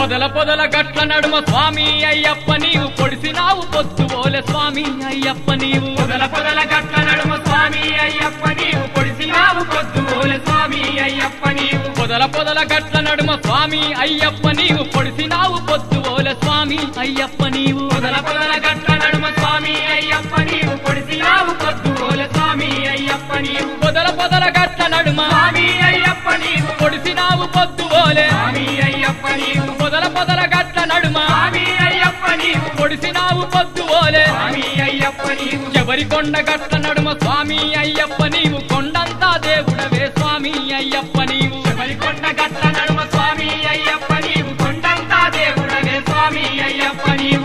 పొదల పొదల గట్ల నడుమ స్వామి అయ్యప్ప నీవు పొడిసినావు పొద్దు ఓలే స్వామి అయ్యప్ప నీవు పొదల పొదల గట్ల నడుమ స్వామి అయ్యప్ప నీవు పొడిసినావు పొద్దు ఓలె స్వామి అయ్యప్ప నీవు పొదల పొదల గట్ల నడుమ స్వామి అయ్యప్ప నీవు పొడిసినావు పొద్దు ఓలే స్వామి అయ్యప్ప నీవు పొదల పొదల గట్ల నడుమ స్వామి అయ్యప్ప నీవు పొడిసినావు పొద్దు ఓలె స్వామి అయ్యప్ప నీవు పొదల పొదల గట్ల నడుమ స్వామి అయ్యప్ప నీవు పొడిసినావు పొద్దు ఓలే స్వామి అయ్యప్ప నీవు పొదల పొదల గట్ల నడుమ స్వామి అయ్యప్ప నీవు పొడిసినావు పొద్దు ఓలే స్వామి అయ్యప్ప నీవు ఎవరి కొండ గట్ల నడుమ స్వామి అయ్యప్ప నీవు కొండంతా దేవుడవే స్వామి అయ్యప్ప నీవు కొండ గట్ల నడుమ స్వామి అయ్యప్ప నీవు కొండంతా దేవుడవే స్వామి అయ్యప్ప నీవు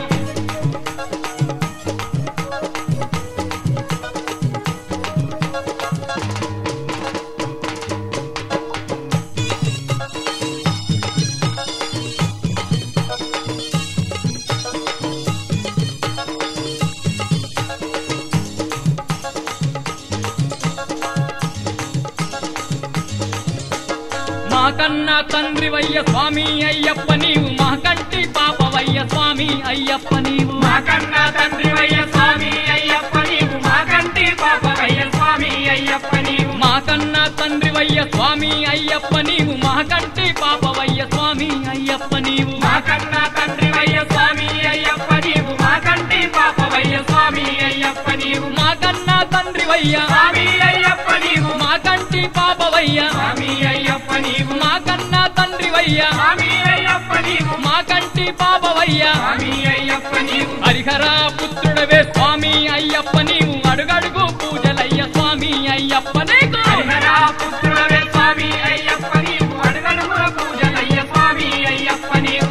మా కన్నా తండ్రి వయ్య స్వామి అయ్యప్ప నీవు మా కంటి పాపవయ్య స్వామి అయ్యప్ప నీవు మా కన్నా తండ్రి వయ్య స్వామి అయ్యప్ప నీవు మా కంటి పాపవయ్య స్వామి అయ్యప్ప నీవు మా కన్నా తండ్రి వయ్య స్వామి అయ్యప్ప నీవు మా కంటి పాపవయ్య స్వామి అయ్యప్ప నీవు మా కన్నా తండ్రి వయ్య స్వామి అయ్యప్ప నీవు మా కంటి పాపవయ్య స్వామి అయ్యప్ప నీవు మా కన్నా తండ్రి వయ్య స్వామి అయ్యప్ప నీవు మా కంటి పాపవయ్య స్వామి అయ్యప్ప నీవు మా కన్నా తండ్రి వయ్య స్వామి అయ్యప్ప నీవు మా కంటి పాపవయ్య స్వామి అయ్యప్ప నీవు హరిహరా పుత్రుడవే స్వామి అయ్యప్ప నీవు అడుగడుగు పూజలయ్య స్వామి అయ్యప్ప నీకు హరిహరా పుత్రుడవే స్వామి అయ్యప్ప నీవు అడుగడుగుల పూజలయ్య స్వామి అయ్యప్ప నీవు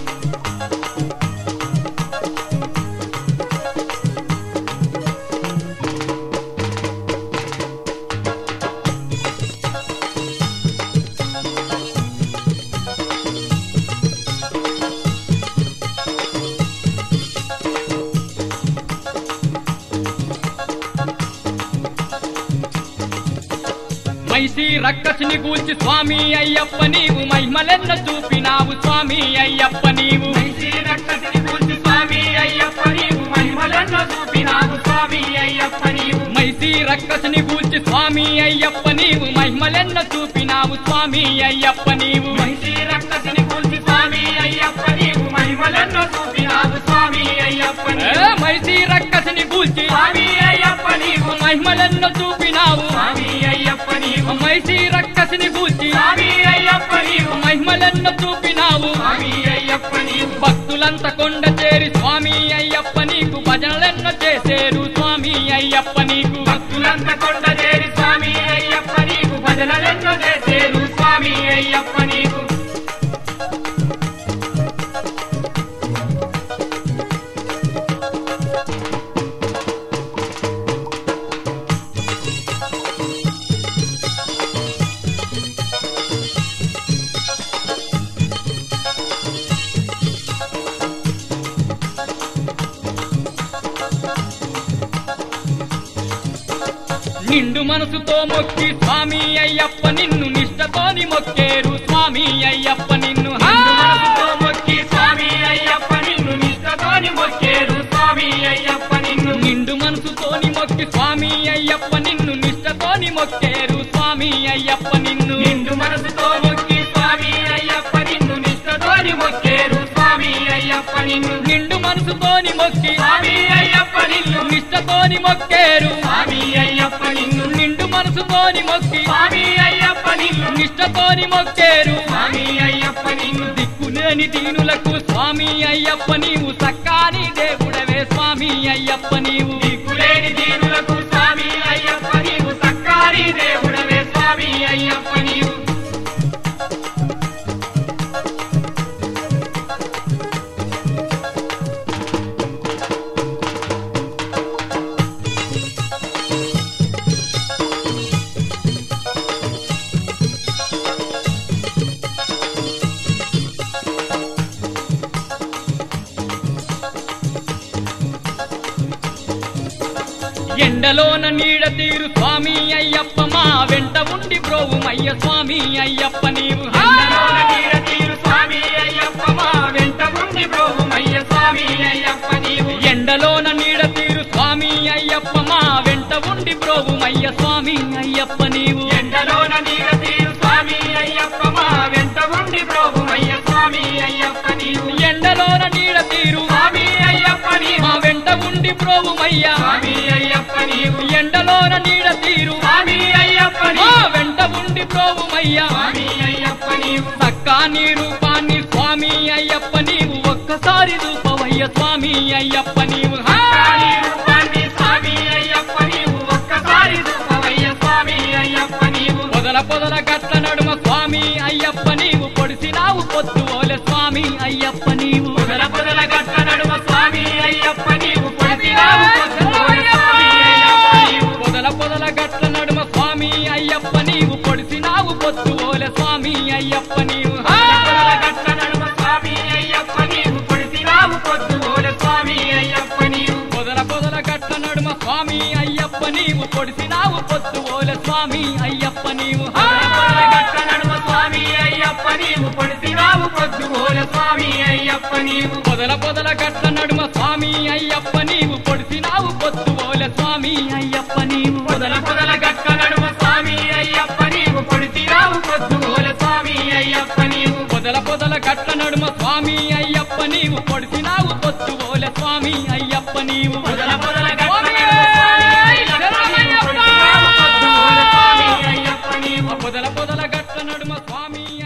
మైసి రక్కసిని గూల్చి స్వామి అయ్యప్ప నీవు మహిమలెన్న చూపినావు స్వామి అయ్యప్ప నీవు మైసి రక్కసిని పూజి స్వామి అయ్యప్ప నీవు మహిమలను చూపినావు స్వామి అయ్యప్ప నీవు మైసి రక్కసిని గూల్చి స్వామి అయ్యప్ప నీవు మహిమలెన్న చూపినావు స్వామి అయ్యప్ప నీవు మైసి రక్కసిని పూజి స్వామి అయ్యప్ప నీవు మహిమలను చూపినావు స్వామి అయ్యప్ప ఏ, నీవు మైసి రక్కసిని గూల్చి స్వామి అయ్యప్ప నీవు మహిమలెన్న చూపినావు స్వామి అయ్యప్ప నీవు మైసి రక్కసిని గూల్చి స్వామి అయ్యప్ప నీవు మహిమలెన్న చూపినావు స్వామి అయ్యప్ప నీవు భక్తులంత కొండ చేరి స్వామి అయ్యప్ప నీకు భజనలెన్నో చేసేరు స్వామి అయ్యప్ప నీకు భక్తులంత కొండ చేరి స్వామి అయ్యప్ప నీకు భజనలెన్నో చేసేరు స్వామి అయ్యప్ప నీకు నిండు మనసుతో మొక్కి స్వామి అయ్యప్ప నిన్ను నిష్టతోని మొక్కేరు స్వామి అయ్యప్ప నిన్ను హా! నిన్ను మనసుతో మొక్కి స్వామి అయ్యప్ప నిన్ను నిష్టతోని మొక్కేరు స్వామి అయ్యప్ప నిన్ను నిండు మనసుతోని మొక్కి స్వామి అయ్యప్ప నిన్ను నిష్టతోని మొక్కేరు స్వామి అయ్యప్ప నిన్ను నిండు మనసుతో మొక్కి స్వామి అయ్యప్ప నిన్ను నిష్టతోని మొక్కేరు స్వామి అయ్యప్ప నిన్ను నిండు మనసుతోని మొక్కి స్వామి అయ్యప్ప నిన్ను నిష్టతోని మొక్కేరు స్వామి అయ్యప్ప నిన్ను నిండు మనసుతోని మొక్కి స్వామి అయ్యప్ప నిన్ను నిష్టతోని మొక్కేరు స్వామి అయ్యప్ప నిన్ను దిక్కులేని దీనులకు స్వామి అయ్యప్ప నీవు సక్కాని దేవుడవే స్వామి అయ్యప్ప నీవు దిక్కులేని దీనులకు స్వామి అయ్యప్ప నీవు సక్కారి దేవుడవే స్వామి అయ్యప్ప నీవు ఎండలోన నీడ తీరు స్వామి అయ్యప్ప మా వెంట ఉండి బ్రోవుమయ్య స్వామి అయ్యప్ప నీవు హా! ఎండలోన నీడ తీరు స్వామి అయ్యప్ప మా ఉండి బ్రోహుమయ్య స్వామి అయ్యప్ప నీవు ఎండలోన నీడ తీరు స్వామి అయ్యప్ప మా వెంట ఉండి బ్రోవుమయ్య స్వామి అయ్యప్ప నీవు ఎండలోన నీడ తీరు స్వామి అయ్యప్ప మా వెంట ఉండి బ్రోహుమయ్య స్వామి అయ్యప్ప నీవు ఎండలోన నీడ తీరు స్వామి అయ్యప్ప నీవు మా వెంట ఉండి బ్రోవుమయ్య స్వామి అయ్యప్ప నీవు ఎండలోన నీడ తీరు స్వామి అయ్యప్ప మా నీవు వెంట ఉండి బ్రోవుమయ్య స్వామి అయ్యప్ప నీవు చక్కా నీ రూపాన్ని స్వామి అయ్యప్ప నీవు ఒక్కసారి రూపవయ్య స్వామి అయ్యప్ప నీవు హా! కాళీ రూపాన్ని స్వామి అయ్యప్ప నీవు ఒక్కసారి చూపవయ్య స్వామి అయ్యప్ప నీవు పొదల పొదల గట్ల నడుమ స్వామి అయ్యప్ప నీవు పొడిసినావు పొద్దు ఓలె స్వామి అయ్యప్ప నీవు పొదల పొదల గట్ల నడుమ స్వామి అయ్యప్ప నీవు పొడిసినావు పొద్దుపోయే స్వామి అయ్యప్ప నీవు పొదల పొదల గట్ల నడుమ స్వామి అయ్యప్ప నీవు పొడిసినావు పొద్దు ఓలె స్వామి అయ్యప్ప నీవు హా! పొదల గట్ల నడుమ స్వామి అయ్యప్ప నీవు పొడిసినావు పొద్దుపోయే స్వామి అయ్యప్ప నీవు పొదల పొదల గట్ల నడుమ స్వామి అయ్యప్ప నీవు పొడిసినావు పొద్దు ఓలె స్వామి అయ్యప్ప నీవు హా! పొదల గట్ల నడుమ స్వామి అయ్యప్ప నీవు పొడిసినావు పొద్దుపోయే స్వామి అయ్యప్ప నీవు పొదల పొదల గట్ల నడుమ స్వామి అయ్యప్ప నీవు పొడిసినావు పొద్దు ఓలె స్వామి అయ్యప్ప నీవు పొదల పొదల గట్ల నడుమ స్వామి అయ్యప్ప నీవు పొడిసినావు పొద్దుపోయే స్వామి అయ్యప్ప నీవు పొదల పొదల గట్ల నడుమ స్వామి అయ్యప్ప నీవు పొడిసినావు పొత్తు ఓలె స్వామి అయ్యప్ప నీవు పొదల పొదల గట్ల నడుమ స్వామి అయ్యప్ప నీవు పొడిసినావు పొద్దుపోయే స్వామి అయ్యప్ప నీవు పొదల పొదల గట్ల నడుమ స్వామి